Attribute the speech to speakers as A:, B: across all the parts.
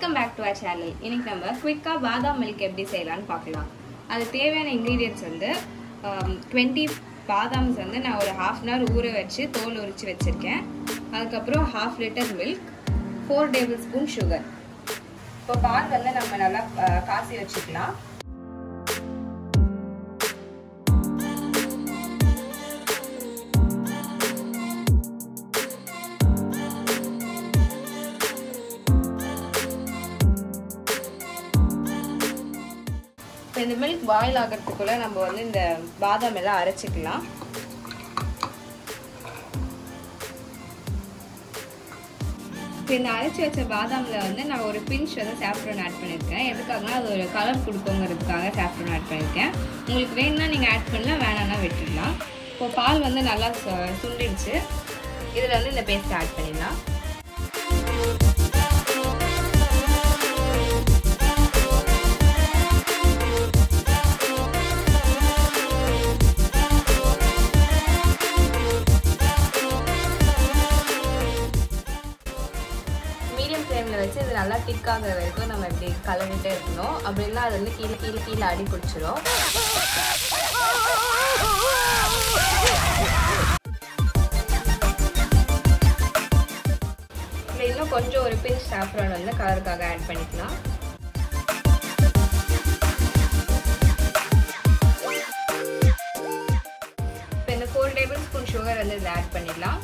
A: welcome back to our channel இன்னைக்கு நம்ம குயிக்காக பாதாம் மில்க் எப்படி செய்யலாம்னு பார்க்கலாம் அது தேவையான இன்க்ரீடியன்ட்ஸ் வந்து டுவெண்ட்டி பாதாம்ஸ் வந்து நான் ஒரு ஹாஃப் அன் ஹவர் ஊற வச்சு தோல் உரிச்சு வச்சுருக்கேன் அதுக்கப்புறம் half litre milk four tablespoon sugar இப்போ பால் வந்து நம்ம நல்லா அஹ், காசி வச்சுக்கலாம் இப்போ இந்த மில்க் பாயில் ஆகிறதுக்குள்ளே நம்ம வந்து இந்த பாதாம் எல்லாம் அரைச்சிக்கலாம் இப்போ இந்த அரைச்சி வச்ச பாதாமில் வந்து நான் ஒரு பிஞ்ச் வந்து சாஃப்ரன் ஆட் பண்ணியிருக்கேன் எதுக்காகனா அது ஒரு கலர் கொடுக்குங்கிறதுக்காக சாஃப்ரன் ஆட் பண்ணியிருக்கேன் உங்களுக்கு வேணும்னா நீங்கள் ஆட் பண்ணலாம் வேணாம்னா விட்டுடலாம் இப்போ பால் வந்து நல்லா சு- சுண்டிடுச்சு இதில் வந்து இந்த பேஸ்ட் ஆட் பண்ணிடலாம் மீடியம் ஃப்ளேமில் வச்சு இது நல்லா திக் ஆகுற வரைக்கும் நம்ம இப்படி கலந்துட்டே இருக்கணும் அப்படின்னா அது வந்து கீழே கீழே கீழே அடி பிடிச்சிரும் இதில் இன்னும் கொஞ்சம் ஒரு பிஞ்ச் சாஃப்ரான் வந்து கலருக்காக ஆட் பண்ணிக்கலாம் இப்போ இந்த ஃபோர் டேபிள் ஸ்பூன் சுகர் வந்து இதில் ஆட் பண்ணிடலாம்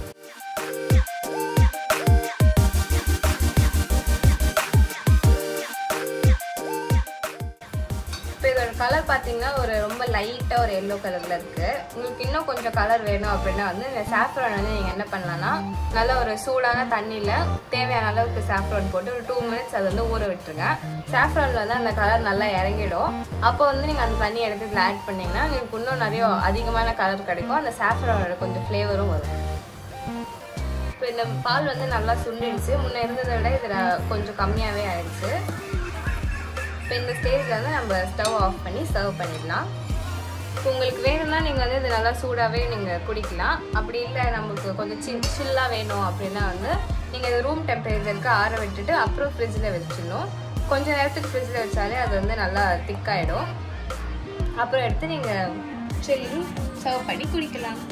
A: இப்போ இதோட கலர் பார்த்தீங்கன்னா ஒரு ரொம்ப லைட்டாக ஒரு எல்லோ கலரில் இருக்குது உங்களுக்கு இன்னும் கொஞ்சம் கலர் வேணும் அப்படின்னா வந்து இந்த சாஃப்ரான் வந்து நீங்கள் என்ன பண்ணலாம்னா நல்ல ஒரு சூடான தண்ணியில் தேவையான அளவுக்கு சாஃப்ரான் போட்டு ஒரு டூ மினிட்ஸ் அது வந்து ஊற விட்டுருங்க சாஃப்ரானில் வந்து அந்த கலர் நல்லா இறங்கிடும் அப்போ வந்து நீங்கள் அந்த தண்ணி எடுத்து இதில் ஆட் பண்ணிங்கன்னா உங்களுக்கு இன்னும் நிறைய அதிகமான கலர் கிடைக்கும் அந்த சாஃப்ரானோட கொஞ்சம் ஃப்ளேவரும் வரும் இப்போ இந்த பால் வந்து நல்லா சுண்டிடுச்சு முன்ன இருந்ததை விட இதில் கொஞ்சம் கம்மியாகவே ஆயிடுச்சு இப்போ இந்த ஸ்டேஜில் வந்து நம்ம ஸ்டவ் ஆஃப் பண்ணி சர்வ் பண்ணிடலாம் இப்போ உங்களுக்கு வேணும்னா நீங்கள் வந்து இது நல்லா சூடாகவே நீங்கள் குடிக்கலாம் அப்படி இல்லை நமக்கு கொஞ்சம் சின் சில்லாக வேணும் அப்படின்னா வந்து நீங்கள் இது ரூம் டெம்பரேச்சருக்கு ஆற விட்டுட்டு அப்புறம் ஃப்ரிட்ஜில் வச்சிடணும் கொஞ்ச நேரத்துக்கு ஃப்ரிட்ஜில் வச்சாலே அது வந்து நல்லா திக்காயிடும் அப்புறம் எடுத்து நீங்கள் சில்லி சர்வ் பண்ணி குடிக்கலாம்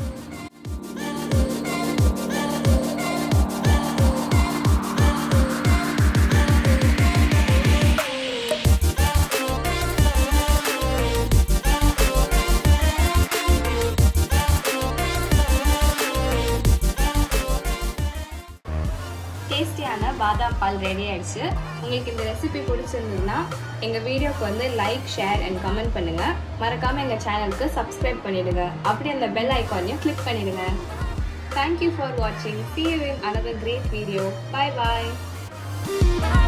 A: டேஸ்டியான பாதாம் பால் ரெடி ஆயிடுச்சு உங்களுக்கு இந்த ரெசிபி பிடிச்சிருந்ததுன்னா எங்கள் வீடியோக்கு வந்து லைக் ஷேர் அண்ட் கமெண்ட் பண்ணுங்கள் மறக்காமல் எங்கள் சேனலுக்கு சப்ஸ்கிரைப் பண்ணிடுங்க அப்படியே அந்த பெல் ஐக்கானையும் கிளிக் பண்ணிடுங்க தேங்க்யூ ஃபார் வாட்சிங் see you in another great video bye bye